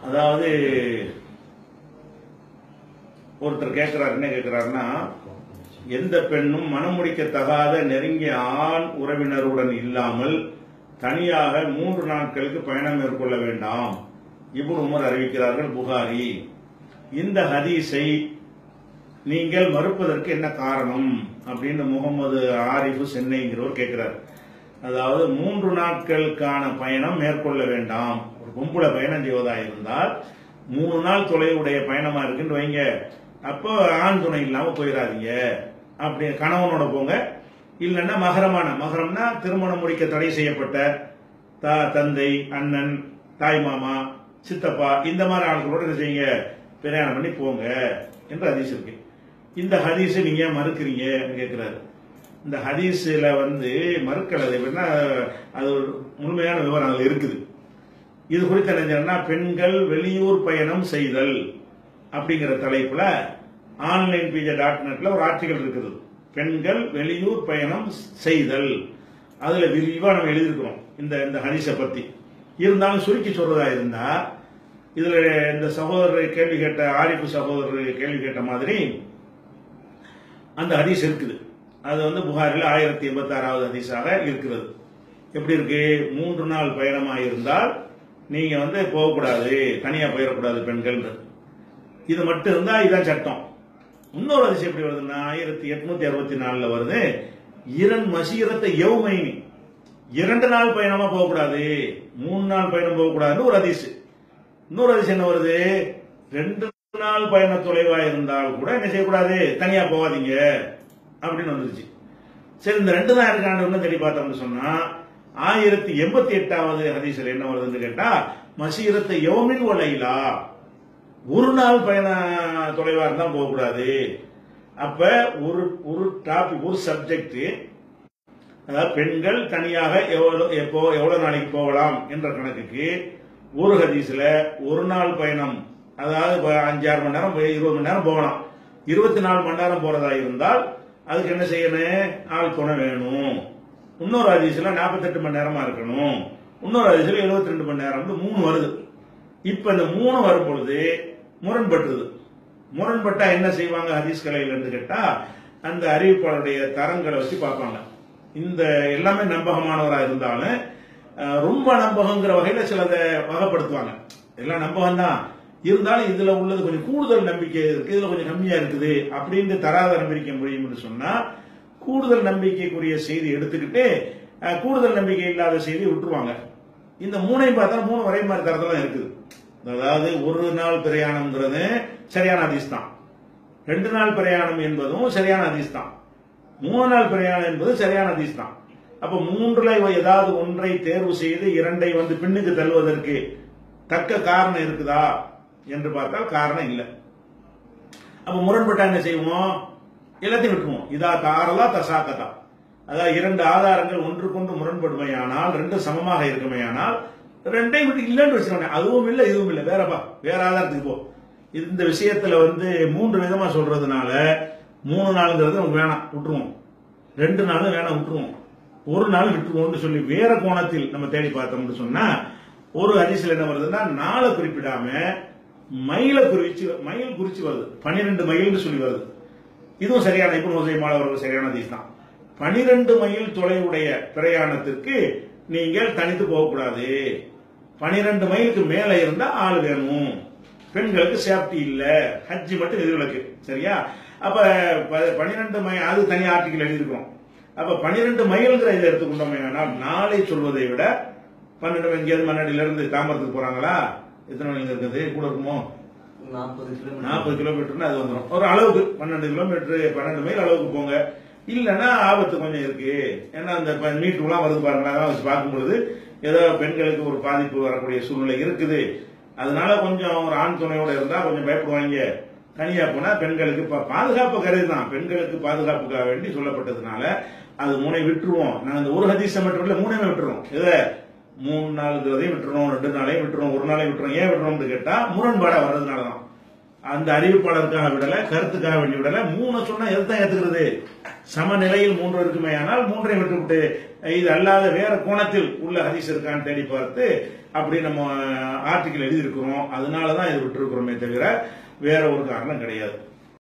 அதாவது ஒருத்தர் கேட்கிறார் என்ன கேட்கிறாருன்னா எந்த பெண்ணும் மனம் முடிக்கத்தகாத நெருங்கிய ஆண் உறவினருடன் இல்லாமல் தனியாக மூன்று நாட்களுக்கு பயணம் மேற்கொள்ள வேண்டாம் இப்னு உமர் அறிவிக்கிறார்கள் புகாரி இந்த ஹதீஸை நீங்கள் மறுப்பதற்கு என்ன காரணம் அப்படின்னு முகமது ஆரிஃபு சென்னைங்கிறவர் கேட்கிறார் அதாவது மூன்று நாட்களுக்கான பயணம் மேற்கொள்ள வேண்டாம் ஒரு பொம்பளை பயணம் செய்வதா இருந்தால் மூணு நாள் தொலைவுடைய பயணமா இருக்குன்னு வைங்க அப்போ ஆண் துணை இல்லாம போயிடாதீங்க அப்படி கணவனோட போங்க இல்லைன்னா மகரமான மகரம்னா திருமணம் முடிக்க தடை செய்யப்பட்ட தா தந்தை அண்ணன் தாய் மாமா சித்தப்பா இந்த மாதிரி ஆட்களோட என்ன செய்யுங்க பிரயாணம் பண்ணி போங்க என்று ஹதீஸ் இருக்கு இந்த ஹதீஸை நீங்க ஏன் மறுக்கிறீங்க கேட்கிறாரு இந்த ஹதீஸ்ல வந்து மறுக்கிறது எப்படின்னா அது ஒரு முழுமையான விவரம் அதுல இருக்குது இது குறித்து என்ன செய்யணும்னா பெண்கள் வெளியூர் பயணம் செய்தல் அப்படிங்கிற தலைப்புல ஆன்லைன் பிஜே டாட் நெட்ல ஒரு ஆர்டிகல் இருக்குது பெண்கள் வெளியூர் பயணம் செய்தல் அதுல விரிவா நம்ம எழுதியிருக்கிறோம் இந்த இந்த ஹதீஸை பத்தி இருந்தாலும் சுருக்கி சொல்றதா இருந்தா இதுல இந்த சகோதரர் கேள்வி கேட்ட ஆரிப்பு சகோதரர் கேள்வி கேட்ட மாதிரி அந்த ஹதீஸ் இருக்குது அது வந்து புகாரில் ஆயிரத்தி எண்பத்தி ஆறாவது ஹதீஸாக இருக்கிறது எப்படி இருக்கு மூன்று நாள் பயணமா இருந்தால் நீங்க வந்து போகக்கூடாது தனியா போயிடக்கூடாது பெண்கள் இது மட்டும் இருந்தா இதான் சட்டம் இன்னொரு அதிசயம் எப்படி வருதுன்னா ஆயிரத்தி எட்நூத்தி அறுபத்தி நாலுல வருது இரண் மசீரத்தை எவ்மைனி இரண்டு நாள் பயணமா போகக்கூடாது மூணு நாள் பயணம் போகக்கூடாதுன்னு ஒரு அதிசு இன்னொரு அதிசயம் என்ன வருது ரெண்டு நாள் பயண தொலைவா இருந்தால் கூட என்ன செய்யக்கூடாது தனியா போகாதீங்க அப்படின்னு வந்துருச்சு சரி இந்த ரெண்டு தான் இருக்காண்டு தேடி பார்த்தோம்னு சொன்னா ஆயிரத்தி எண்பத்தி எட்டாவது ஹதீஸ்ல என்ன வருதுன்னு கேட்டா மசீரத்தை யோமின் ஒலைலா ஒரு நாள் பயண தொலைவா இருந்தா போகக்கூடாது அப்ப ஒரு ஒரு டாபிக் ஒரு சப்ஜெக்ட் அதாவது பெண்கள் தனியாக எவ்வளவு எப்போ எவ்வளவு நாளைக்கு போகலாம் என்ற கணக்குக்கு ஒரு ஹதீஸ்ல ஒரு நாள் பயணம் அதாவது இப்ப அஞ்சாறு மணி நேரம் போய் இருபது மணி நேரம் போகலாம் இருபத்தி நாலு மணி நேரம் போறதா இருந்தால் அதுக்கு என்ன செய்யணும் ஆள் துணை வேணும் இன்னொரு ஹதீஸ்ல நாற்பத்தெட்டு மணி நேரமா இருக்கணும் இன்னொரு ஹதீஸ்ல எழுபத்தி ரெண்டு மணி நேரம் வந்து மூணு வருது இப்ப இந்த மூணு வரும் பொழுது முரண்பட்டுருது முரண்பட்டா என்ன செய்வாங்க ஹதீஸ் கலையில கேட்டா அந்த அறிவிப்பாளருடைய தரங்களை வச்சு பார்ப்பாங்க இந்த எல்லாமே நம்பகமானவரா இருந்தாலும் அஹ், ரொம்ப நம்பகங்கிற வகையில சிலதை வகைப்படுத்துவாங்க எல்லாம் நம்பகம் தான் இருந்தாலும் இதுல உள்ளது கொஞ்சம் கூடுதல் நம்பிக்கை இருக்கு இதுல கொஞ்சம் கம்மியா இருக்குது அப்படின்னு தராதரம் பிரிக்க முடியும்னு சொன்னா கூடுதல் நம்பிக்கைக்குரிய செய்தி எடுத்துக்கிட்டு அஹ், கூடுதல் நம்பிக்கை இல்லாத செய்தி விட்டுருவாங்க இந்த மூணையும் பார்த்தா மூணு ஒரே மாதிரி தரத்துல தான் இருக்குது அதாவது ஒரு நாள் பிரயாணம்ங்கிறது சரியான ஹதீஸ் தான் ரெண்டு நாள் பிரயாணம் என்பதும் சரியான ஹதீஸ் தான் மூணு நாள் பிரயாணம் என்பது சரியான ஹதீஸ் தான் அப்ப மூன்றுல ஏதாவது ஒன்றை தேர்வு செய்து இரண்டை வந்து பின்னுக்கு தள்ளுவதற்கு தக்க காரணம் இருக்குதா என்று பார்த்தால் காரணம் இல்லை அப்ப முரண்பட்டா என்ன செய்வோம் எல்லாத்தையும் விட்டுருவோம் இதா தாரலா தசாக்கதா அதாவது இரண்டு ஆதாரங்கள் ஒன்றுக்கொன்று முரண்படுமையானால் ரெண்டு சமமாக இருக்குமையானால் ரெண்டையும் விட்டு இல்லைன்னு வச்சுக்கோங்க அதுவும் இல்லை இதுவும் இல்லை வேறப்பா வேற ஆதாரத்துக்கு போ இந்த விஷயத்துல வந்து மூன்று விதமா சொல்றதுனால மூணு நாளுங்கிறது நமக்கு வேணாம் விட்டுருவோம் ரெண்டு நாளும் வேணாம் விட்டுருவோம் ஒரு நாள் விட்டுருவோம்னு சொல்லி வேற கோணத்தில் நம்ம தேடி பார்த்தோம்னு சொன்னா ஒரு ஹரிசில் என்ன வருதுன்னா நாளை குறிப்பிடாம மைலை குறிச்சு மைல் குறிச்சு வருது பன்னிரெண்டு மைல்னு சொல்லி வருது இதுவும் சரியான இப்போ ஹுசைமால் அவர்கள் சரியான ஹதீஸ் தான் பனிரெண்டு மைல் தொலைவுடைய பிரயாணத்திற்கு நீங்கள் தனித்து போகக்கூடாது பனிரெண்டு மைலுக்கு மேல இருந்தா ஆள் வேணும் பெண்களுக்கு சேஃப்டி இல்ல ஹஜ்ஜி மட்டும் விதிவிலக்கு சரியா அப்ப ப- பனிரெண்டு மைல் அது தனி ஆர்டிக்கல் எழுதியிருக்கோம் அப்ப பனிரெண்டு மைல்ங்கிற இதை எடுத்துக்கொண்டோமே ஆனால் நாளை சொல்வதை விட பன்னெண்டு எங்கேயாவது மண்ணடியில இருந்து தாம்பரத்துக்கு போறாங்களா எத்தனை மணிக்கு இருக்குது கூட இருக்குமோ நாற்பது கிலோமீட்டர் நாற்பது கிலோமீட்டர்னு அது வந்துடும் ஒரு அளவுக்கு பன்னெண்டு கிலோமீட்டர் பன்னெண்டு மைல் அளவுக்கு போங்க இல்லைன்னா ஆபத்து கொஞ்சம் இருக்கு ஏன்னா அந்த மீட்டர்லாம் வருது பாருங்களா அதெல்லாம் வச்சு பார்க்கும்பொழுது ஏதோ பெண்களுக்கு ஒரு பாதிப்பு வரக்கூடிய சூழ்நிலை இருக்குது அதனால கொஞ்சம் ஒரு ஆண் துணையோட இருந்தா கொஞ்சம் பயப்படுவாங்க தனியா போனா பெண்களுக்கு பா- பாதுகாப்பு கருதி தான் பெண்களுக்கு பாதுகாப்புக்காக வேண்டி சொல்லப்பட்டதுனால அது மூணை விட்டுருவோம் நாங்க இந்த ஒரு ஹதீஸை மட்டும் இல்ல மூணையுமே விட்டுருவோம் இதை மூணு நாளுங்கிறதையும் விட்டுறோம் ரெண்டு நாளையும் விட்டுறோம் ஒரு நாளையும் விட்டுறோம் ஏன் விட்டுறோம்னு கேட்டா முரண்பாடா வர்றதுனால தான் அந்த அறிவிப்பாளருக்காக விடல கருத்துக்காக வேண்டி விடல மூணு சொன்னா எதுதான் ஏத்துக்கிறது சமநிலையில் மூன்று இருக்குமே ஆனால் மூன்றை விட்டுவிட்டு இது அல்லாத வேற கோணத்தில் உள்ள ஹதீஸ் இருக்கான்னு தேடி பார்த்து அப்படி நம்ம ஆர்டிக்கல் எழுதியிருக்கிறோம் அதனாலதான் இது விட்டுருக்கிறோமே தவிர வேற ஒரு காரணம் கிடையாது